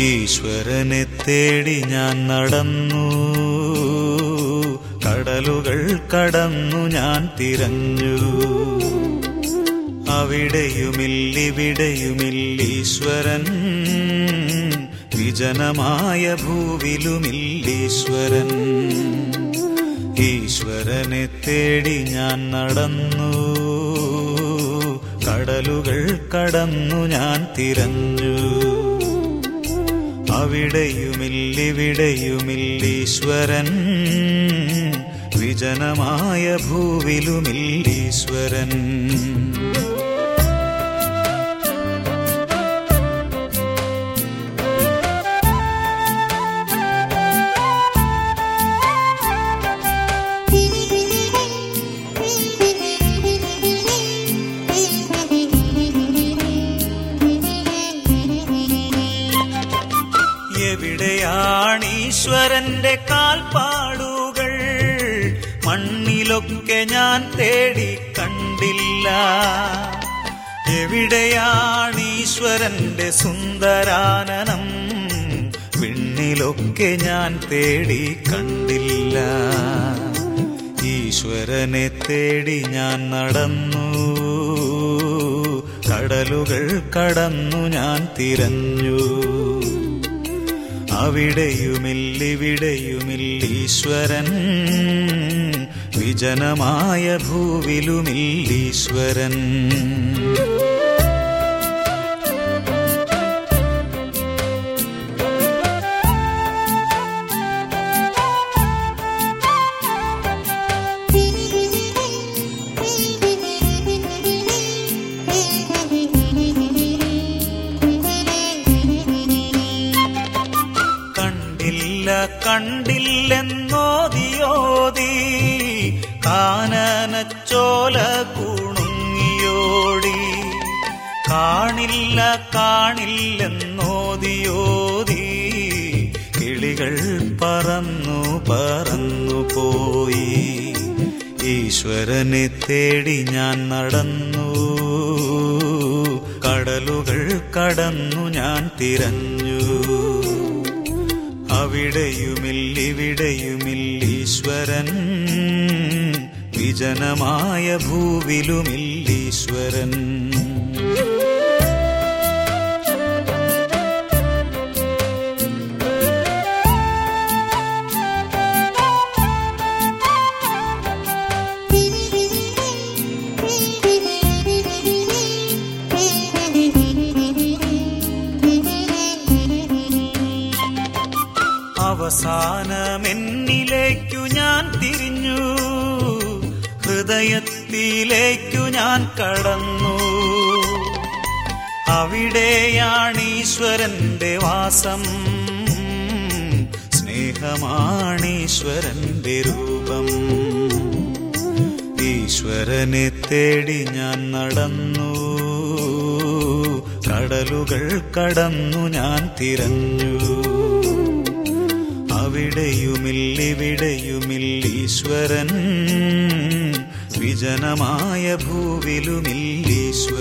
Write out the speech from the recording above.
ഈശ്വരനെ തേടി ഞാൻ നടന്നു കടലുകൾ കടന്നു ഞാൻ തിരഞ്ഞു അവിടെയുമില്ലിവിടെയുമില്ലീശ്വരൻ വിജനമായ ഭൂവിലുമില്ലീശ്വരൻ ഈശ്വരനെ തേടി ഞാൻ നടന്നു കടലുകൾ കടന്നു ഞാൻ തിരഞ്ഞു അവിടെയുമില്ലിവിടെയുമില്ലീശ്വരൻ വിജനമായ ഭൂവിലുമില്ലീശ്വരൻ എവിടെയാണീശ്വരന്റെ കാൽപ്പാടുകൾ മണ്ണിലൊക്കെ ഞാൻ തേടി കണ്ടില്ല എവിടെയാണീശ്വരന്റെ സുന്ദരാനനം വിണ്ണിലൊക്കെ ഞാൻ തേടി കണ്ടില്ല ഈശ്വരനെ തേടി ഞാൻ നടന്നു കടലുകൾ കടന്നു ഞാൻ തിരഞ്ഞു അവിടെയുമില്ലിവിടെയുമില്ലീശ്വരൻ വിജനമായ ഭൂവിലുമില്ലീശ്വരൻ കണ്ടില്ല കണ്ടില്ലെന്നോതിയോതി കാനനച്ചോല കുണുങ്ങിയോടി കാണില്ല കാണില്ലെന്നോതിയോതി കിളികൾ പറന്നു പറന്നു പോയി ഈശ്വരനെ തേടി ഞാൻ നടന്നു കടലുകൾ കടന്നു ഞാൻ തിരഞ്ഞു അവിടെയുമില്ലിവിടെയുമില്ലീശ്വരൻ വിജനമായ ഭൂവിലുമില്ലീശ്വരൻ അവസാനമെന്നിലേക്കു ഞാൻ തിരിഞ്ഞു ഹൃദയത്തിലേക്കു ഞാൻ കടന്നു അവിടെയാണീശ്വരന്റെ വാസം സ്നേഹമാണീശ്വരന്റെ രൂപം ഈശ്വരനെ തേടി ഞാൻ നടന്നു കടലുകൾ കടന്നു ഞാൻ തിരഞ്ഞു അവിടെയുമില്ലിവിടെയുമില്ലീശ്വരൻ വിജനമായ ഭൂവിലുമില്ലീശ്വരൻ